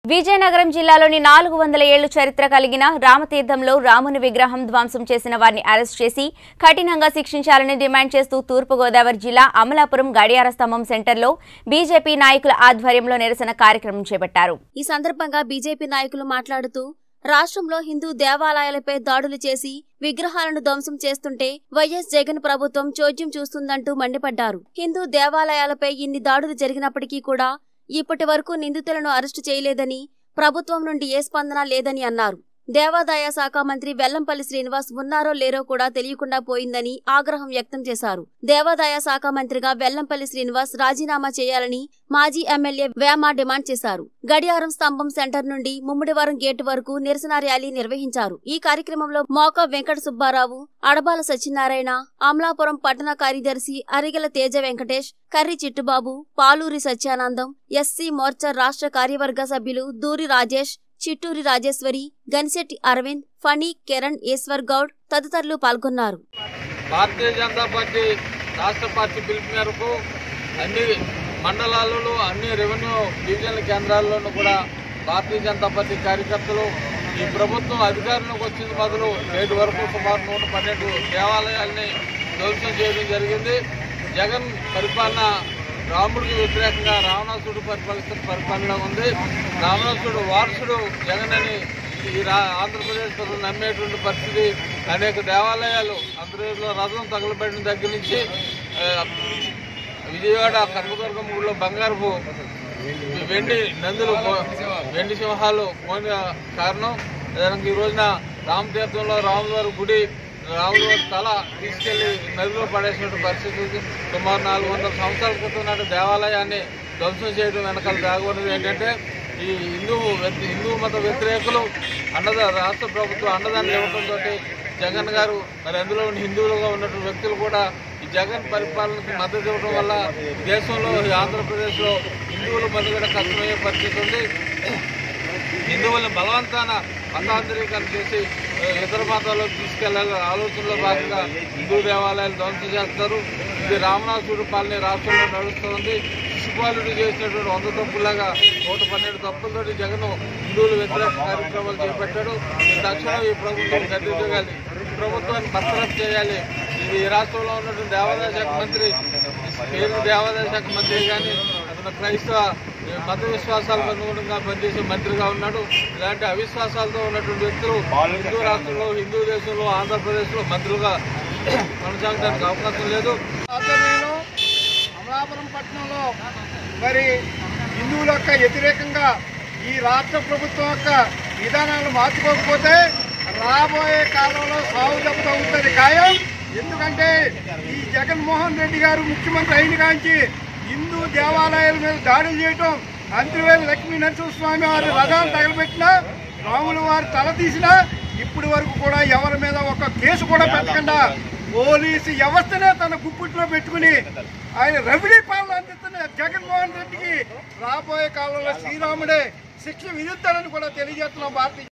విజయనగరం జిల్లాలోని నాలుగు వందల ఏళ్లు చరిత్ర కలిగిన రామతీర్థంలో రాముని విగ్రహం ధ్వంసం చేసిన వారిని అరెస్ట్ చేసి కఠినంగా శిక్షించాలని డిమాండ్ చేస్తూ తూర్పుగోదావరి జిల్లా అమలాపురం గడియార స్తంభం సెంటర్లో బీజేపీ నాయకుల ఆధ్వర్యంలో నిరసన కార్యక్రమం చేపట్టారు ఈ సందర్భంగా బీజేపీ నాయకులు మాట్లాడుతూ రాష్ట్రంలో హిందూ దేవాలయాలపై దాడులు చేసి విగ్రహాలను ధ్వంసం చేస్తుంటే వైఎస్ జగన్ ప్రభుత్వం చోద్యం చూస్తుందంటూ మండిపడ్డారు హిందూ దేవాలయాలపై ఇన్ని దాడులు జరిగినప్పటికీ కూడా ఇప్పటి వరకు నిందితులను అరెస్టు చేయలేదని ప్రభుత్వం నుండి ఏ స్పందన లేదని అన్నారు దేవాదాయ శాఖ మంత్రి వెల్లంపల్లి శ్రీనివాస్ ఉన్నారో లేరో కూడా తెలియకుండా పోయిందని ఆగ్రహం వ్యక్తం చేశారు దేవాదాయ శాఖ మంత్రిగా వెల్లంపల్లి శ్రీనివాస్ రాజీనామా చేయాలని మాజీ ఎమ్మెల్యే వేమ డిమాండ్ చేశారు గడియారం స్తంభం సెంటర్ నుండి ముమ్మిడివారం గేటు వరకు నిరసన ర్యాలీ నిర్వహించారు ఈ కార్యక్రమంలో మోక వెంకట సుబ్బారావు అడబాల సత్యనారాయణ అమలాపురం పట్టణ కార్యదర్శి అరిగల తేజ వెంకటేష్ కర్రి చిట్టుబాబు పాలూరి సత్యానందం ఎస్సీ మోర్చా రాష్ట్ర కార్యవర్గ సభ్యులు దూరి రాజేష్ చిట్టూరి రాజేశ్వరి గనిశెట్టి అరవింద్ ఫణి కిరణ్ ఈశ్వర్ గౌడ్ తదితరులు పాల్గొన్నారు భారతీయ జనతా పార్టీ రాష్ట్ర పార్టీ పిలుపు మేరకు అన్ని మండలాలలో అన్ని రెవెన్యూ డివిజనల్ కేంద్రాల్లోనూ కూడా భారతీయ జనతా పార్టీ కార్యకర్తలు ఈ ప్రభుత్వం అధికారంలోకి వచ్చిన మొదలు నేటి వరకు సుమారు నూట పన్నెండు దేవాలయాల్ని ధ్వంసం చేయడం జరిగింది జగన్ పరిపాలన రాముడికి వ్యతిరేకంగా రావణాసుడు పరిపాలిస్తున్న పరిపాలన ఉంది రావణాసుడు వారసుడు జగన్ అని ఈ రా ఆంధ్రప్రదేశ్ ప్రజలు నమ్మేటువంటి పరిస్థితి అనేక దేవాలయాలు ఆంధ్రప్రదేశ్లో రథం తగలబడిన దగ్గర నుంచి ఆ, విజయవాడ కనకదుర్గం ఊళ్ళో బంగారపు వెండి నందులు పో- వెండి సింహాలు పోయిన కారణం దానికి ఈ రోజున రామతీర్థంలో రాములవారి గుడి రాములవారి తల తీసుకెళ్లి నదిలో పడేసినటువంటి పరిస్థితి ఉంది సుమారు నాలుగు వందల సంవత్సరాల క్రితం నాటి దేవాలయాన్ని ధ్వంసం చేయడం వెనకాల దాగున్నది ఏంటంటే ఈ హిందూ వ్యతి- హిందూ మత వ్యతిరేకులు అన్నద రాష్ట్ర ప్రభుత్వం అన్నదాన్ని ఇవ్వడంతో జగన్ గారు మరి అందులో ఉన్న హిందువులుగా ఉన్నటువంటి వ్యక్తులు కూడా ఈ జగన్ పరిపాలనకు మద్దతు ఇవ్వడం వల్ల ఈ దేశంలో ఈ ఆంధ్రప్రదేశ్లో హిందువుల మనుగడ కష్టమయ్యే పరిస్థితి ఉంది హిందువులను బలవంతాన మతాంతరీకరణ చేసి ఆ, ఇతర మతాల్లో తీసుకెళ్లాలనే ఆలోచనలో భాగంగా హిందూ దేవాలయాలు ధ్వంసం చేస్తారు ఇది రామనాథుడు పాలన రాష్ట్రంలో నడుస్తుంది శిశుపాలుడు చేసినటువంటి వంద తప్పులాగా నూట పన్నెండు తప్పులతోటి జగన్ హిందువుల వ్యతిరేక కార్యక్రమాలు చేపట్టాడు ఈ తక్షణం ఈ ప్రభుత్వం గద్దెదిగాలి ఈ ప్రభుత్వాన్ని బర్తరఫ్ చేయాలి ఇది ఈ రాష్ట్రంలో ఉన్నటువంటి దేవాదాయ శాఖ మంత్రి పేరు దేవాదాయ శాఖ మంత్రి కానీ అతను క్రైస్తవ మత విశ్వాసాలకు అనుగుణంగా పనిచేసే మంత్రిగా ఉన్నాడు ఇలాంటి అవిశ్వాసాలతో ఉన్నటువంటి వ్యక్తులు హిందూ రాష్ట్రంలో హిందూ దేశంలో ఆంధ్రప్రదేశ్లో మంత్రులుగా కొనసాగడానికి అవకాశం లేదు ఆధ్వర్యంలో అమలాపురం పట్టణంలో మరి హిందువుల యొక్క వ్యతిరేకంగా ఈ రాష్ట్ర ప్రభుత్వం యొక్క విధానాలు మార్చుకోకపోతే రాబోయే కాలంలో సాగు దెబ్బ తగ్గుతుంది ఖాయం ఎందుకంటే ఈ జగన్మోహన్ రెడ్డి గారు ముఖ్యమంత్రి అయిన కాంచి హిందూ దేవాలయాల మీద దాడులు చేయటం అంత్రివేలు లక్ష్మీ నరసింహస్వామి వారి రథాలు తగలబెట్టినా రాముల వారి తల తీసినా ఇప్పటి వరకు కూడా ఎవరి మీద ఒక కేసు కూడా పెట్టకుండా పోలీసు వ్యవస్థనే తన గుప్పిట్లో పెట్టుకుని ఆయన రవిడీ పాలన అందిస్తున్న జగన్మోహన్ రెడ్డికి రాబోయే కాలంలో శ్రీరాముడే శిక్ష విధిస్తారని కూడా తెలియజేస్తున్నాం భారతీయ